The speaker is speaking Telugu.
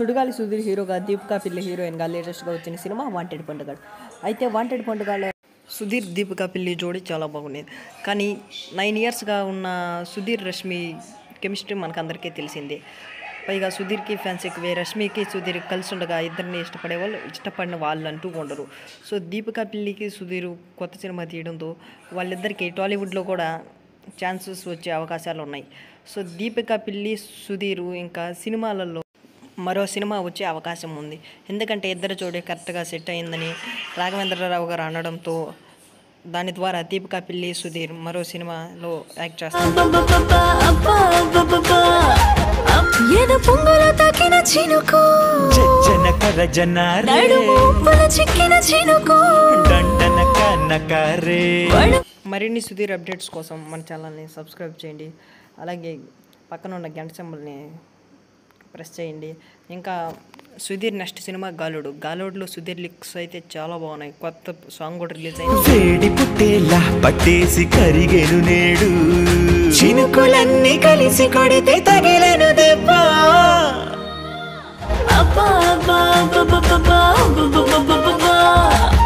సుడిగాలి సుధీర్ హీరోగా దీపికా పిల్లి హీరోయిన్గా లేటెస్ట్గా వచ్చిన సినిమా వాంటెడ్ పండుగ అయితే వాంటెడ్ పండుగలో సుధీర్ దీపికా పిల్లి జోడి చాలా బాగుండేది కానీ నైన్ ఇయర్స్గా ఉన్న సుధీర్ రష్మి కెమిస్ట్రీ మనకు అందరికీ తెలిసిందే పైగా సుధీర్కి ఫ్యాన్స్ ఎక్కువే రష్మికి సుధీర్ కలిసి ఉండగా ఇద్దరిని ఇష్టపడే వాళ్ళు ఇష్టపడిన వాళ్ళు అంటూ ఉండరు సో దీపికా పిల్లికి సుధీర్ కొత్త సినిమా తీయడంతో వాళ్ళిద్దరికీ టాలీవుడ్లో కూడా ఛాన్సెస్ వచ్చే అవకాశాలు ఉన్నాయి సో దీపికా పిల్లి సుధీర్ ఇంకా సినిమాలలో మరో సినిమా వచ్చే అవకాశం ఉంది ఎందుకంటే ఇద్దరు జోడి కరెక్ట్గా సెట్ అయిందని రాఘవేంద్రరావు గారు అనడంతో దాని ద్వారా దీపికా పిల్లి సుధీర్ మరో సినిమాలో యాక్ట్ చేస్తారు ఏదో పొంగులో తాకిన చినుకు జనకర జనారే నడుము ఉప్పుల చిక్కిన చినుకు దండనక నకారే మరిన్ని సుధీర్ అప్డేట్స్ కోసం మన ఛానల్ని సబ్స్క్రైబ్ చేయండి అలాగే పక్కన ఉన్న గంట సింబల్ని ప్రెస్ చేయండి ఇంకా సుధీర్ నెక్స్ట్ సినిమా గాలుడు గాలుడులో సుధీర్ లిక్స్ అయితే చాలా బాగున్నాయి కొత్త సాంగ్ కూడా రిలీజ్ అయింది వేడి పుట్టేలా పట్టేసి కరిగెను నేడు చినుకులన్నీ కలిసి కొడితే తగిలెను దెబ్బ అబ్బా అబ్బా అబ్బా అబ్బా అబ్బా అబ్బా అబ్బా